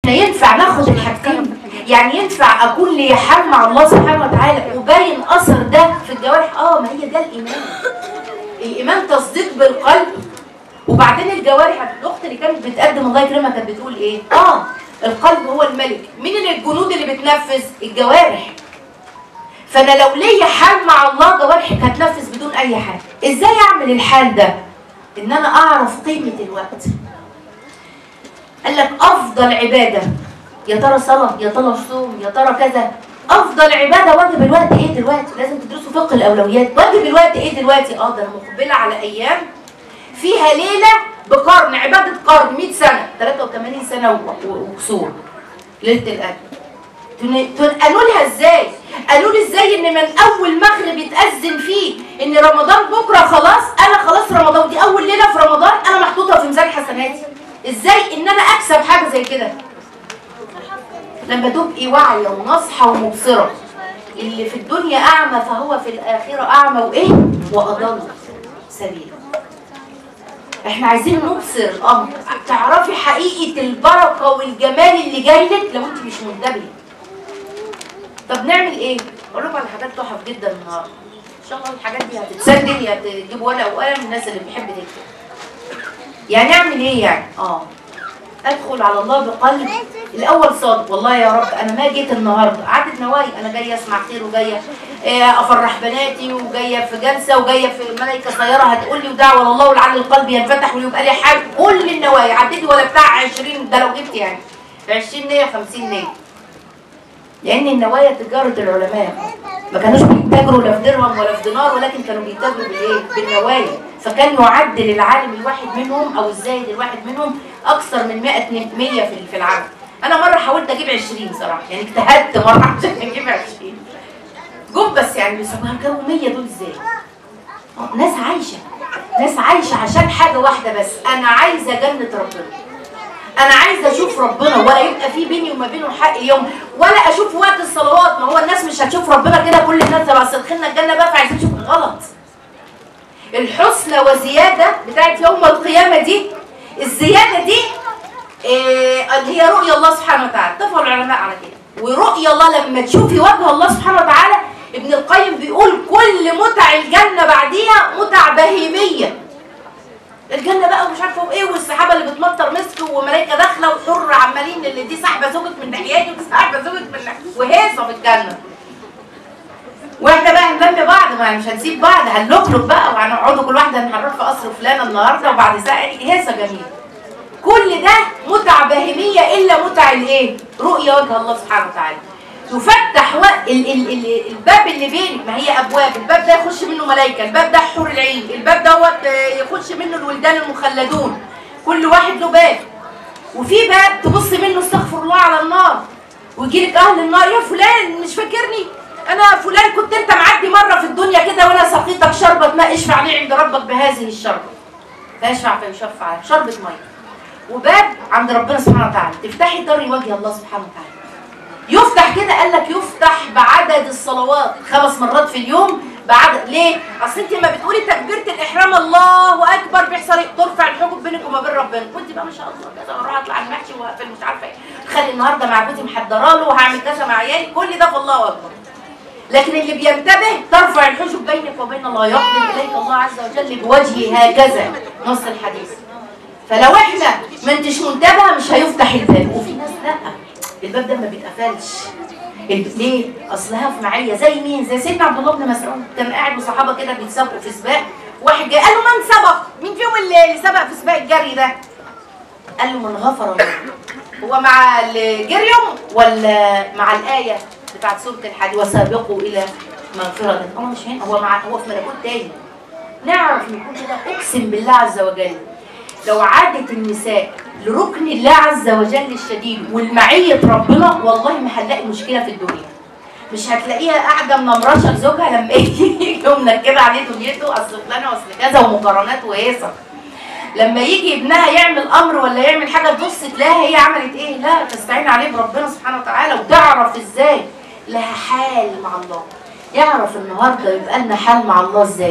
احنا ينفع ناخد الحاجتين يعني ينفع اكون لي حال مع الله سبحانه وتعالى وباين اثر ده في الجوارح اه ما هي ده الايمان الايمان تصديق بالقلب وبعدين الجوارح الاخت اللي كانت بتقدم الله يكرمها كانت بتقول ايه اه القلب هو الملك مين اللي الجنود اللي بتنفذ الجوارح فانا لو ليا حال مع الله جوارحي هتنفذ بدون اي حاجه ازاي اعمل الحال ده ان انا اعرف قيمه الوقت قال لك افضل عباده يا ترى صلاه يا ترى صوم يا ترى كذا افضل عباده واجب الوقت ايه دلوقتي لازم تدرسوا فقه الاولويات واجب الوقت ايه دلوقتي اه ده انا مقبله على ايام فيها ليله بقرن عباده قرن 100 سنه 83 سنه و- و- وكسور ليله القدر تن- تن- قالوا لها ازاي قالوا لي ازاي ان من اول مغرب يتاذن فيه ان رمضان بكره خلاص انا خلاص رمضان دي اول ليله في رمضان انا محطوطه في ميزان حسناتي ازاي ان انا اكسب حاجه زي كده لما تبقي واعيه وناصحه ومبصره اللي في الدنيا اعمى فهو في الاخره اعمى وايه واضل سبيلا احنا عايزين نبصر الامر تعرفي حقيقه البركه والجمال اللي جاي لك لو انت مش منتبهه طب نعمل ايه اقول لكم على حاجات تحف جدا النهارده ان شاء الله الحاجات دي هتتسجل يا تجيب ورقه وقلم الناس اللي بتحب تكتب يعني اعمل ايه يعني اه ادخل على الله بقلب الاول صادق والله يا رب انا ما جيت النهارده قعدت نوايا انا جايه اسمع خير وجايه آه، افرح بناتي وجايه في جلسه وجايه في ملائكه طياره هتقول لي ودعوه لله ولعل القلب ينفتح ويبقى لي حال كل النوايا عديت ولا بتاع 20 ده لو جبت يعني 20 نيه 50 نيه لان النوايا تجاره العلماء ما كانوش بيتاجروا لا في درهم ولا في دينار ولكن كانوا بيتاجروا بالايه بالنوايا فكان يعدل العالم الواحد منهم او الزايد الواحد منهم اكثر من 100 100 في في العالم انا مره حاولت اجيب 20 صراحه يعني اجتهدت مره عشان اجيب 20 جم بس يعني بيسموها كانوا 100 دول ازاي آه، ناس عايشه ناس عايشه عشان حاجه واحده بس انا عايزه جنه ربنا انا عايزه اشوف ربنا ولا يبقى في بيني وما بينه حق يوم ولا اشوف وقت الصلوات ما هو الناس مش هتشوف ربنا كده كل الناس بس دخلنا الجنه بقى فعايزين نشوف غلط الحسنى وزياده بتاعت يوم القيامه دي الزياده دي إيه اللي هي رؤيا الله سبحانه وتعالى اتفقوا العلماء على كده ورؤيا الله لما تشوفي وجه الله سبحانه وتعالى ابن القيم بيقول كل متع الجنه بعديها متع بهيميه الجنه بقى ومش عارفه ايه والسحابه اللي بتمطر مسك وملائكه داخله وحر عمالين اللي دي سحبه زوجك من ناحيتي ودي سحبه زوجك من ناحيتي وهيصه في الجنه واحنا بقى هنلم بعض ما مش هنسيب بعض هنلقلق بقى وهنقعدوا كل واحده هنروح في قصر فلانه النهارده وبعد ساعه هيصه جميله كل ده متع بهيميه الا متع الايه؟ رؤيه وجه الله سبحانه وتعالى يفتح و... ال... ال... ال... الباب اللي بينك ما هي ابواب الباب ده يخش منه ملائكه الباب ده حور العين الباب دوت آه، يخش منه الولدان المخلدون كل واحد له باب وفي باب تبص منه استغفر الله على النار ويجي لك اهل النار يا فلان مش فاكرني انا فلان كنت انت معدي مره في الدنيا كده وانا سقيتك شربة ماء اشفع لي عند ربك بهذه الشربة فيشفع فيشفع لك شربة ميه وباب عند ربنا سبحانه وتعالى تفتحي طريق وجه الله سبحانه وتعالى يفتح كده قال لك يفتح بعدد الصلوات خمس مرات في اليوم بعدد ليه؟ اصل انت لما بتقولي تكبيره الاحرام الله اكبر بيحصل ايه؟ ترفع الحجب بينك وما بين ربنا وانت بقى ما شاء الله كذا واروح اطلع المحشي وهقفل مش عارفه ايه خلي النهارده مع جوزي محضره له وهعمل كذا مع عيالي كل ده في الله اكبر لكن اللي بينتبه ترفع الحجب بينك وبين الله يقبل اليك الله عز وجل بوجهه هكذا نص الحديث فلو احنا ما انتش منتبهه مش هيفتح الباب وفي ناس لا الباب ده ما بيتقفلش الب- ليه؟ اصلها في معيه زي مين؟ زي سيدنا عبد الله بن مسعود كان قاعد وصحابه كده بيتسابقوا في سباق واحد جاي قال له من سبق؟ مين فيهم اللي اللي سبق في سباق الجري ده؟ قال له من غفر له هو مع الجريم ولا مع الآية بتاعت سورة الحديد وسابقوا إلى مغفرة هو مش هنا هو مع هو في ملكوت تاني نعرف نكون كده أقسم بالله عز وجل لو عادت النساء لركن الله عز وجل الشديد والمعية ربنا والله ما هنلاقي مشكلة في الدنيا مش هتلاقيها قاعدة منمرشة لزوجها لما يجي يوم منكدة عليه دنيته أصل فلانة وأصل كذا ومقارنات وهيصة لما يجي ابنها يعمل امر ولا يعمل حاجه تبص تلاقيها هي عملت ايه لا تستعين عليه بربنا سبحانه وتعالى وتعرف ازاي لها حال مع الله يعرف النهارده يبقى لنا حال مع الله ازاي